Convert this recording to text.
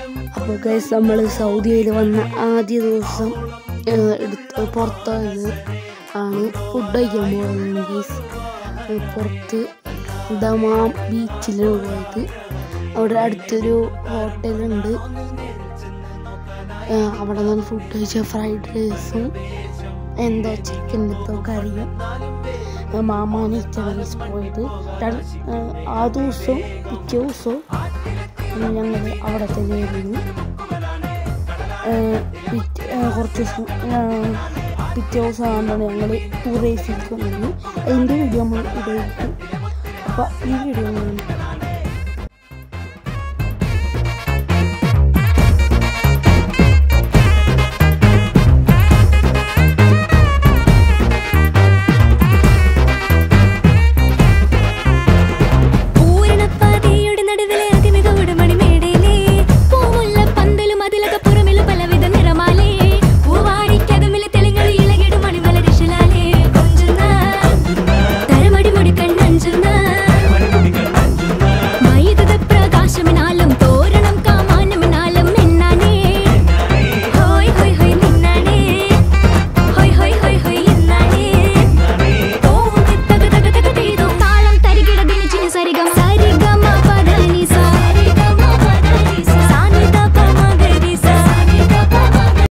അപ്പോൾ ഗൈസ് നമ്മൾ സൗദിയിൽ വന്ന ആദ്യ ദിവസം ഏഹ്, എടുത്ത് പുറത്തോയത് ആണ് ഫുഡ് കഴിക്കാൻ പോകുന്നത് ഗൈസ് പുറത്ത് ദമാം ബീച്ചിലാണ് പോയത് അവിടെ അടുത്തൊരു ഹോട്ടലുണ്ട് ഏഹ്, അവിടെ നിന്ന് ഫുഡ് കഴിച്ച ഫ്രൈഡ് റൈസും എന്താ ചിക്കൻ കറിയും മാമാന് ചൈനീസ് പോയത് ര- ഏഹ്, ആ ദിവസവും പിറ്റേ ദിവസവും ഞങ്ങൾ അവിടെ തന്നെയായിരുന്നു ഏഹ്, പിറ്റേ ഏഹ്, കുറച്ച് ദിവസം ഏഹ്, പിറ്റേ ദിവസം ആകുമ്പോൾ ഞങ്ങൾ ടൂർ റേസിലേക്ക് വന്നത് അതിൻ്റെ വീഡിയോ നമ്മൾ ഇടയിരിക്കും അപ്പോൾ ഈ വീഡിയോ